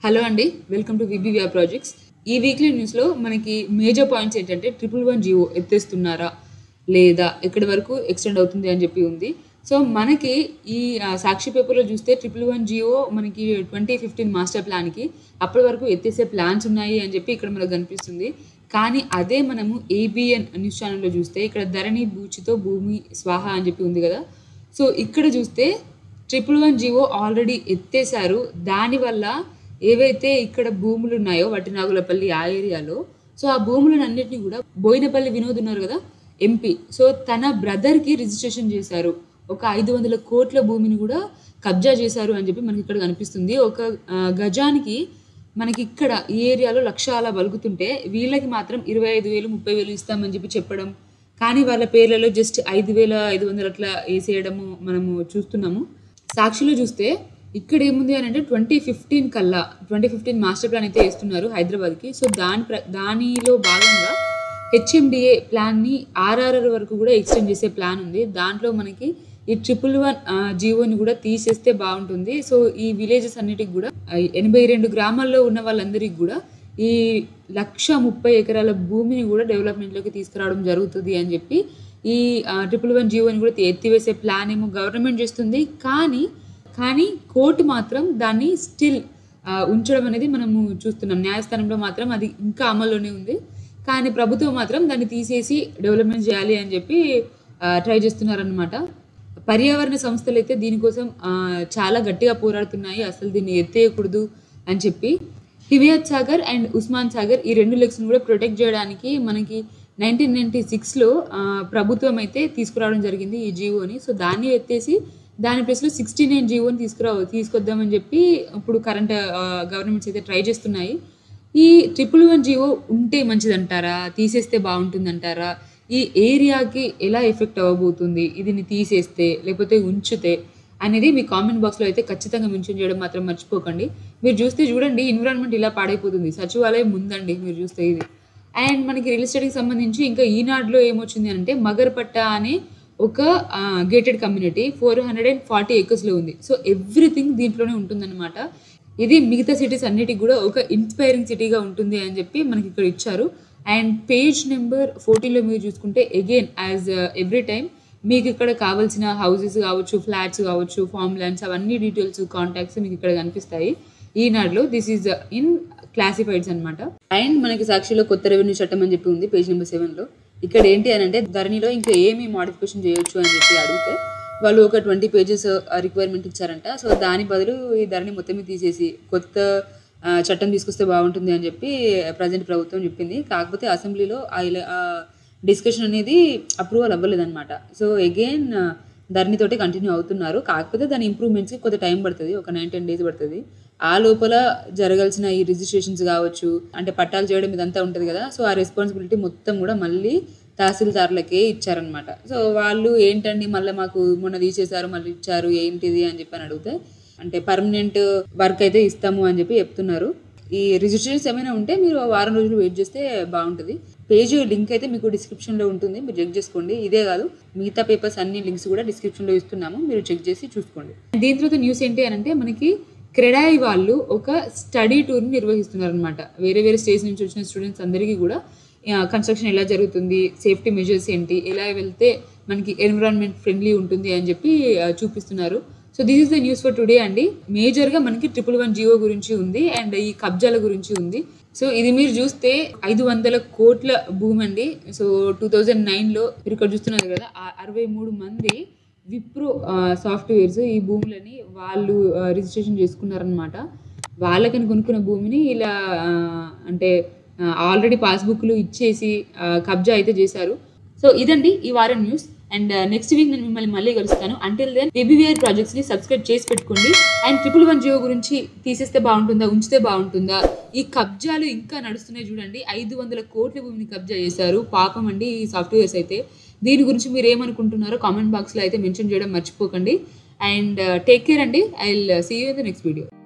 hello అండి welcome to VBVR projects ఈ weekly న్యూస్లో మనకి మేజర్ పాయింట్స్ ఏంటంటే ట్రిపుల్ వన్ జియో ఎత్తేస్తున్నారా లేదా ఎక్కడి వరకు ఎక్స్టెండ్ అవుతుంది అని చెప్పి ఉంది సో మనకి ఈ ఆ, సాక్షి పేపర్లో చూస్తే ట్రిపుల్ వన్ జియో మనకి ట్వంటీ ఫిఫ్టీన్ మాస్టర్ ప్లాన్కి అప్పటి వరకు ఎత్తేసే ప్లాన్స్ ఉన్నాయి అని చెప్పి ఇక్కడ మనకు కనిపిస్తుంది కానీ అదే మనము ఏబిఎన్ న్యూస్ ఛానల్లో చూస్తే ఇక్కడ ధరణి బూచితో భూమి స్వాహ అని చెప్పి ఉంది కదా సో ఇక్కడ చూస్తే ట్రిపుల్ వన్ జియో ఆల్రెడీ ఎత్తేసారు దానివల్ల ఏవైతే ఇక్కడ భూములు ఉన్నాయో వట్టినాగులపల్లి ఆ ఏరియాలో సో ఆ భూములను అన్నిటిని కూడా బోయినపల్లి వినోద్ ఉన్నారు కదా ఎంపీ సో తన బ్రదర్కి రిజిస్ట్రేషన్ చేశారు ఒక ఐదు వందల కోట్ల భూమిని కూడా కబ్జా చేశారు అని చెప్పి మనకి ఇక్కడ కనిపిస్తుంది ఒక ఆ, గజానికి మనకి ఇక్కడ ఈ ఏరియాలో లక్ష అలా బలుకుతుంటే వీళ్ళకి మాత్రం ఇరవై ఐదు వేలు ముప్పై వేలు ఇస్తామని చెప్పి చెప్పడం కానీ వాళ్ళ పేర్లలో జస్ట్ ఐదు వేల ఐదు వందలు అట్లా వేసేయడము మనము చూస్తున్నాము సాక్షిలో చూస్తే ఇక్కడ ఏముంది అని అంటే ట్వంటీ ఫిఫ్టీన్ కల్లా ట్వంటీ ఫిఫ్టీన్ మాస్టర్ ప్లాన్ అయితే వేస్తున్నారు హైదరాబాద్కి సో దాని ప్ర దానిలో భాగంగా హెచ్ఎండిఏ ప్లాన్ని ఆర్ఆర్ఆర్ వరకు కూడా ఎక్స్టెండ్ చేసే ప్లాన్ ఉంది దాంట్లో మనకి ఈ ట్రిపుల్ వన్ జీవోని కూడా తీసేస్తే బాగుంటుంది సో ఈ విలేజెస్ అన్నిటికి కూడా ఆ, ఎనభై రెండు గ్రామాల్లో ఉన్న వాళ్ళందరికీ కూడా ఈ లక్ష ముప్పై ఎకరాల భూమిని కూడా డెవలప్మెంట్లోకి తీసుకురావడం జరుగుతుంది అని చెప్పి ఈ ట్రిపుల్ వన్ జీవోని కూడా ఎత్తివేసే ప్లాన్ ఏమో గవర్నమెంట్ చేస్తుంది కానీ కానీ కోర్టు మాత్రం దాన్ని స్టిల్ ఉంచడం అనేది మనము చూస్తున్నాం న్యాయస్థానంలో మాత్రం అది ఇంకా అమల్లోనే ఉంది కానీ ప్రభుత్వం మాత్రం దాన్ని తీసేసి డెవలప్మెంట్ చేయాలి అని చెప్పి ట్రై చేస్తున్నారనమాట పర్యావరణ సంస్థలు అయితే దీనికోసం ఆ, చాలా గట్టిగా పోరాడుతున్నాయి అసలు దీన్ని ఎత్తేయకూడదు అని చెప్పి హివియత్ సాగర్ అండ్ ఉస్మాన్ సాగర్ ఈ రెండు లెక్స్ని కూడా ప్రొటెక్ట్ చేయడానికి మనకి నైన్టీన్ నైన్టీ సిక్స్లో ప్రభుత్వం అయితే తీసుకురావడం జరిగింది ఈ జీవోని సో దాన్ని ఎత్తేసి దాని ప్లేస్లో సిక్స్టీ నైన్ జీవోని తీసుకురా తీసుకొద్దామని చెప్పి ఇప్పుడు కరెంట్ గవర్నమెంట్స్ అయితే ట్రై చేస్తున్నాయి ఈ ట్రిపుల్ వన్ జీవో ఉంటే మంచిదంటారా తీసేస్తే బాగుంటుందంటారా ఈ ఏరియాకి ఎలా ఎఫెక్ట్ అవ్వబోతుంది ఇదిని తీసేస్తే లేకపోతే ఉంచితే అనేది మీ కామెంట్ బాక్స్లో అయితే ఖచ్చితంగా మెన్షన్ చేయడం మాత్రం మర్చిపోకండి మీరు చూస్తే చూడండి ఎన్విరాన్మెంట్ ఇలా పాడైపోతుంది సచివాలయం ముందండి మీరు చూస్తే ఇది అండ్ మనకి రియల్ ఎస్టేట్కి సంబంధించి ఇంకా ఈనాడులో ఏమొచ్చింది అంటే మగర్పట్ట అనే ఒక gated community four hundred and forty ఏకర్స్లో ఉంది సో ఎవ్రీథింగ్ దీంట్లోనే ఉంటుందన్నమాట ఇది మిగతా సిటీస్ అన్నిటికి కూడా ఒక ఇన్స్పైరింగ్ సిటీగా ఉంటుంది అని చెప్పి మనకి ఇక్కడ ఇచ్చారు అండ్ పేజ్ నెంబర్ ఫోర్టీలో మీరు చూసుకుంటే అగైన్ యాజ్ ఎవ్రీ టైం మీకు ఇక్కడ కావాల్సిన హౌసెస్ కావచ్చు ఫ్లాట్స్ కావచ్చు ఫామ్ ల్యాండ్స్ అవన్నీ డీటెయిల్స్ కాంటాక్ట్స్ మీకు ఇక్కడ కనిపిస్తాయి ఈనాడులో దిస్ ఈజ్ ఇన్ క్లాసిఫైడ్స్ అన్నమాట అండ్ మనకి సాక్షిలో కొత్త రెవెన్యూ చట్టం అని చెప్పి ఉంది పేజ్ నెంబర్ సెవెన్లో ఇక్కడ ఏంటి అని అంటే ధరణిలో ఇంకా ఏమి మాడిఫికేషన్ చేయొచ్చు అని చెప్పి అడిగితే వాళ్ళు ఒక ట్వంటీ పేజెస్ రిక్వైర్మెంట్ ఇచ్చారంట సో దాని బదులు ఈ ధరని మొత్తం తీసేసి కొత్త ఆ, చట్టం తీసుకొస్తే బాగుంటుంది అని చెప్పి ప్రజెంట్ ప్రభుత్వం చెప్పింది కాకపోతే అసెంబ్లీలో ఆ ఇలా- ఆ డిస్కషన్ అనేది అప్రూవల్ అవ్వలేదన్నమాట సో అగైన్ ధరణితోటి కంటిన్యూ అవుతున్నారు కాకపోతే దాని ఇంప్రూవ్మెంట్స్కి కొంత టైం పడుతుంది ఒక నైన్ టెన్ డేస్ పడుతుంది ఆ లోపల జరగాల్సిన ఈ రిజిస్ట్రేషన్స్ కావచ్చు అంటే పట్టాలు చేయడం ఇదంతా ఉంటుంది కదా సో ఆ రెస్పాన్సిబిలిటీ మొత్తం కూడా మళ్ళీ తహసీల్దార్లకే ఇచ్చారనమాట సో వాళ్ళు ఏంటండి మళ్ళీ మాకు మొన్న తీసేశారు మళ్ళీ ఇచ్చారు ఏంటిది అని చెప్పి అని అడిగితే అంటే పర్మనెంట్ వర్క్ అయితే ఇస్తాము అని చెప్పి చెప్తున్నారు ఈ రిజిస్ట్రేషన్స్ ఏమైనా ఉంటే మీరు ఆ వారం రోజులు వెయిట్ చేస్తే బాగుంటుంది పేజ్ లింక్ అయితే మీకు డిస్క్రిప్షన్లో ఉంటుంది మీరు చెక్ చేసుకోండి ఇదే కాదు మిగతా పేపర్స్ అన్ని లింక్స్ కూడా డిస్క్రిప్షన్లో ఇస్తున్నాము మీరు చెక్ చేసి చూసుకోండి దీని తర్వాత న్యూస్ ఏంటి అని అంటే మనకి క్రెడాయి వాళ్ళు ఒక స్టడీ టూర్ని నిర్వహిస్తున్నారు అనమాట వేరే వేరే స్టేట్స్ నుంచి వచ్చిన స్టూడెంట్స్ అందరికీ కూడా కన్స్ట్రక్షన్ ఎలా జరుగుతుంది సేఫ్టీ మెజర్స్ ఏంటి ఎలా వెళ్తే మనకి ఎన్విరాన్మెంట్ ఫ్రెండ్లీ ఉంటుంది అని చెప్పి ఆ, చూపిస్తున్నారు so this is the news for today అండి మేజర్గా మనకి ట్రిపుల్ వన్ జియో గురించి ఉంది అండ్ ఈ కబ్జాల గురించి ఉంది సో ఇది మీరు చూస్తే ఐదు వందల కోట్ల భూమి అండి సో టూ థౌజండ్ నైన్లో మీరు ఇక్కడ చూస్తున్నారు కదా ఆ అరవై మూడు మంది విప్రో సాఫ్ట్వేర్స్ ఈ భూములని వాళ్ళు రిజిస్ట్రేషన్ చేసుకున్నారనమాట వాళ్ళకని కొనుక్కున్న భూమిని ఇలా ఆ, అంటే ఆల్రెడీ పాస్బుక్లు ఇచ్చేసి ఆ, కబ్జా అయితే చేశారు సో ఇదండి ఈ వారం న్యూస్ అండ్ నెక్స్ట్ వీక్ నేను మిమ్మల్ని మళ్ళీ కలుస్తాను అంటిల్ దెన్ ఏబీవీఆర్ ప్రాజెక్ట్స్ని సబ్స్క్రైబ్ చేసి పెట్టుకోండి అండ్ ట్రిపుల్ వన్ జియో గురించి తీసేస్తే బాగుంటుందా ఉంచితే బాగుంటుందా ఈ కబ్జాలు ఇంకా నడుస్తున్నాయి చూడండి ఐదు వందల కోట్ల భూమిని కబ్జా చేశారు పాపం అండి ఈ సాఫ్ట్వేర్స్ అయితే దీని గురించి మీరు ఏమనుకుంటున్నారో కామెంట్ బాక్స్లో అయితే మెన్షన్ చేయడం మర్చిపోకండి అండ్ టేక్ కేర్ అండి I will see you in the next video